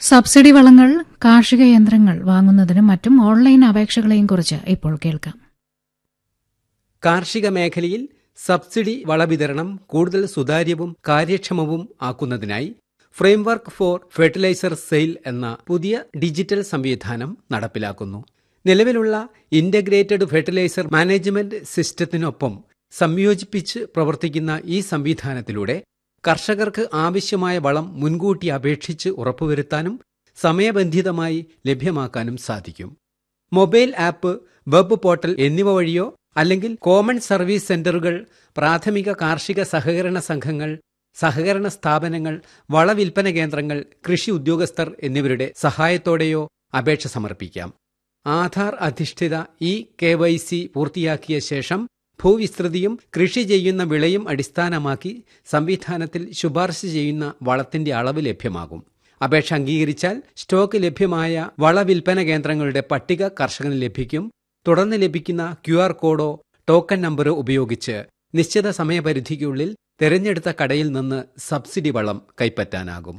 subsidy വളങ്ങൾ കാർഷിക യന്ത്രങ്ങൾ വാങ്ങുന്നതിനും മറ്റും ഓൺലൈൻ അപേക്ഷകളെയും കുറിച്ച് ഇപ്പോൾ കേൾക്കാം കാർഷിക മേഖലയിൽ സബ്സിഡി വളവിതരണം കൂടുതൽ സുതാര്യവും കാര്യക്ഷമവും ആക്കുന്നതിനായി ഫ്രെയിംവർക്ക് ഫോർ ഫെർട്ടിലൈസർ സെയിൽ എന്ന പുതിയ ഡിജിറ്റൽ സംവിധാനം നടപ്പിലാക്കുന്നു നിലവിലുള്ള ഇന്റഗ്രേറ്റഡ് ഫെർട്ടിലൈസർ മാനേജ്മെന്റ് സിസ്റ്റത്തിനൊപ്പം സംയോജിപ്പിച്ച് പ്രവർത്തിക്കുന്ന ഈ സംവിധാനത്തിലൂടെ കർഷകർക്ക് ആവശ്യമായ വളം മുൻകൂട്ടി അപേക്ഷിച്ച് ഉറപ്പുവരുത്താനും സമയബന്ധിതമായി ലഭ്യമാക്കാനും സാധിക്കും മൊബൈൽ ആപ്പ് വെബ് പോർട്ടൽ എന്നിവ വഴിയോ അല്ലെങ്കിൽ കോമൺ സർവീസ് സെന്ററുകൾ പ്രാഥമിക കാർഷിക സഹകരണ സംഘങ്ങൾ സഹകരണ സ്ഥാപനങ്ങൾ വളവിൽപ്പന കേന്ദ്രങ്ങൾ കൃഷി ഉദ്യോഗസ്ഥർ എന്നിവരുടെ സഹായത്തോടെയോ അപേക്ഷ സമർപ്പിക്കാം ആധാർ അധിഷ്ഠിത ഇ കെ വൈ സി പൂർത്തിയാക്കിയ ശേഷം ഭൂവിസ്തൃതിയും കൃഷി ചെയ്യുന്ന വിളയും അടിസ്ഥാനമാക്കി സംവിധാനത്തിൽ ശുപാർശ ചെയ്യുന്ന വളത്തിന്റെ അളവ് ലഭ്യമാകും അപേക്ഷ അംഗീകരിച്ചാൽ സ്റ്റോക്ക് ലഭ്യമായ വളവിൽപ്പന കേന്ദ്രങ്ങളുടെ പട്ടിക കർഷകന് ലഭിക്കും തുടർന്ന് ലഭിക്കുന്ന ക്യു ആർ കോഡോ ടോക്കൺ നമ്പറോ ഉപയോഗിച്ച് നിശ്ചിത സമയപരിധിക്കുള്ളിൽ തെരഞ്ഞെടുത്ത കടയിൽ നിന്ന് സബ്സിഡി വളം കൈപ്പറ്റാനാകും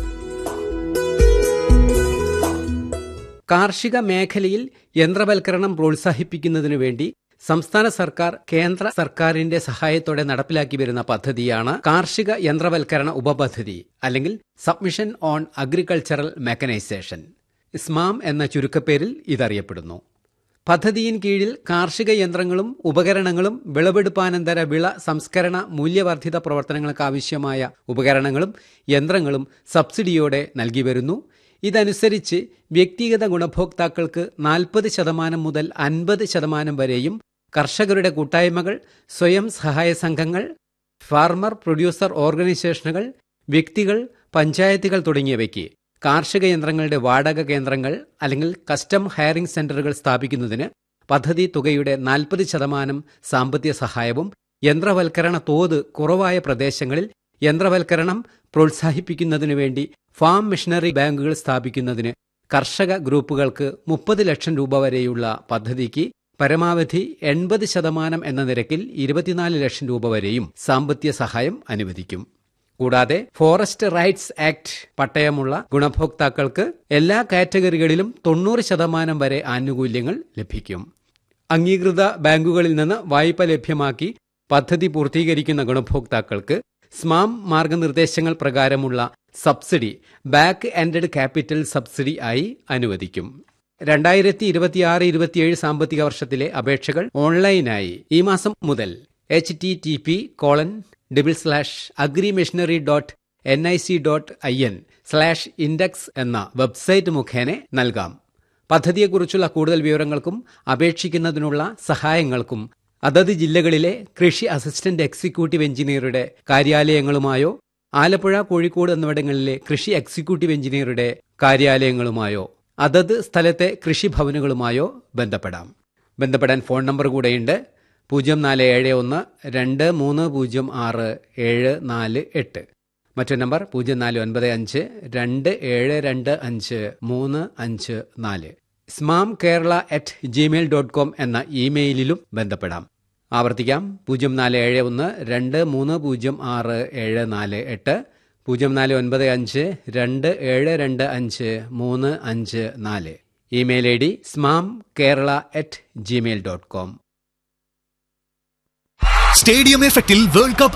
കാർഷിക മേഖലയിൽ യന്ത്രവൽക്കരണം പ്രോത്സാഹിപ്പിക്കുന്നതിനു വേണ്ടി സംസ്ഥാന സർക്കാർ കേന്ദ്ര സർക്കാരിന്റെ സഹായത്തോടെ നടപ്പിലാക്കി വരുന്ന പദ്ധതിയാണ് കാർഷിക യന്ത്രവൽക്കരണ ഉപപദ്ധതി അല്ലെങ്കിൽ submission on agricultural mechanization SMAM എന്ന ചുരുക്കപ്പേരിൽ ഇതറിയപ്പെടുന്നു പദ്ധതിയിൻ കീഴിൽ കാർഷിക യന്ത്രങ്ങളും ഉപകരണങ്ങളും വിളവെടുപ്പാനന്തര വിള സംസ്കരണ മൂല്യവർദ്ധിത പ്രവർത്തനങ്ങൾക്കാവശ്യമായ ഉപകരണങ്ങളും യന്ത്രങ്ങളും സബ്സിഡിയോടെ നൽകി വരുന്നു ഇതനുസരിച്ച് വ്യക്തിഗത ഗുണഭോക്താക്കൾക്ക് നാൽപ്പത് ശതമാനം മുതൽ അൻപത് ശതമാനം വരെയും കർഷകരുടെ കൂട്ടായ്മകൾ സ്വയം സഹായ സംഘങ്ങൾ ഫാർമർ പ്രൊഡ്യൂസർ ഓർഗനൈസേഷനുകൾ വ്യക്തികൾ പഞ്ചായത്തുകൾ തുടങ്ങിയവയ്ക്ക് കാർഷിക യന്ത്രങ്ങളുടെ വാടക കേന്ദ്രങ്ങൾ അല്ലെങ്കിൽ കസ്റ്റം ഹയറിംഗ് സെന്ററുകൾ സ്ഥാപിക്കുന്നതിന് പദ്ധതി തുകയുടെ നാൽപ്പത് ശതമാനം സാമ്പത്തിക സഹായവും യന്ത്രവൽക്കരണ തോത് കുറവായ പ്രദേശങ്ങളിൽ യന്ത്രവൽക്കരണം പ്രോത്സാഹിപ്പിക്കുന്നതിനു വേണ്ടി ഫാം മിഷനറി ബാങ്കുകൾ സ്ഥാപിക്കുന്നതിന് കർഷക ഗ്രൂപ്പുകൾക്ക് മുപ്പത് ലക്ഷം രൂപ വരെയുള്ള പദ്ധതിക്ക് പരമാവധി എൺപത് ശതമാനം എന്ന നിരക്കിൽ ഇരുപത്തിനാല് ലക്ഷം രൂപ വരെയും സാമ്പത്തിക സഹായം അനുവദിക്കും കൂടാതെ ഫോറസ്റ്റ് റൈറ്റ്സ് ആക്ട് പട്ടയമുള്ള ഗുണഭോക്താക്കൾക്ക് എല്ലാ കാറ്റഗറികളിലും തൊണ്ണൂറ് ശതമാനം വരെ ആനുകൂല്യങ്ങൾ ലഭിക്കും അംഗീകൃത ബാങ്കുകളിൽ നിന്ന് വായ്പ ലഭ്യമാക്കി പദ്ധതി പൂർത്തീകരിക്കുന്ന ഗുണഭോക്താക്കൾക്ക് സ്മാം മാർഗനിർദ്ദേശങ്ങൾ പ്രകാരമുള്ള subsidy back ended capital subsidy ആയി അനുവദിക്കും രണ്ടായിരത്തി ഇരുപത്തിയാറ് ഇരുപത്തിയേഴ് സാമ്പത്തിക വർഷത്തിലെ അപേക്ഷകൾ ഓൺലൈനായി ഈ മാസം മുതൽ H T T P colon double slash agri machinery dot N I C dot I N slash index എന്ന വെബ്സൈറ്റ് മുഖേന നൽകാം പദ്ധതിയെക്കുറിച്ചുള്ള കൂടുതൽ വിവരങ്ങൾക്കും അപേക്ഷിക്കുന്നതിനുള്ള സഹായങ്ങൾക്കും അതത് ജില്ലകളിലെ കൃഷി അസിസ്റ്റന്റ് എക്സിക്യൂട്ടീവ് എഞ്ചിനീയറുടെ കാര്യാലയങ്ങളുമായോ ആലപ്പുഴ കോഴിക്കോട് എന്നിവിടങ്ങളിലെ കൃഷി എക്സിക്യൂട്ടീവ് എഞ്ചിനീയറുടെ കാര്യാലയങ്ങളുമായോ അതത് സ്ഥലത്തെ കൃഷിഭവനുകളുമായോ ബന്ധപ്പെടാം ബന്ധപ്പെടാൻ ഫോൺ നമ്പർ കൂടെയുണ്ട് പൂജ്യം നാല് ഏഴ് ഒന്ന് രണ്ട് മൂന്ന് പൂജ്യം ആറ് ഏഴ് നാല് എട്ട് മറ്റൊരു നമ്പർ പൂജ്യം നാല് ഒൻപത് അഞ്ച് രണ്ട് ഏഴ് രണ്ട് അഞ്ച് മൂന്ന് അഞ്ച് നാല് SMAM Kerala at Gmail dot com എന്ന ഇമെയിലിലും ബന്ധപ്പെടാം ആവർത്തിക്കാം പൂജ്യം നാല് ഏഴ് ഒന്ന് രണ്ട് മൂന്ന് പൂജ്യം ആറ് ഏഴ് നാല് എട്ട് പൂജ്യം നാല് ഒൻപത് അഞ്ച് രണ്ട് ഏഴ് രണ്ട് അഞ്ച് മൂന്ന് അഞ്ച് നാല് email I D SMAM Kerala at Gmail dot com stadium എഫക്റ്റിൽ വേൾഡ് കപ്പ്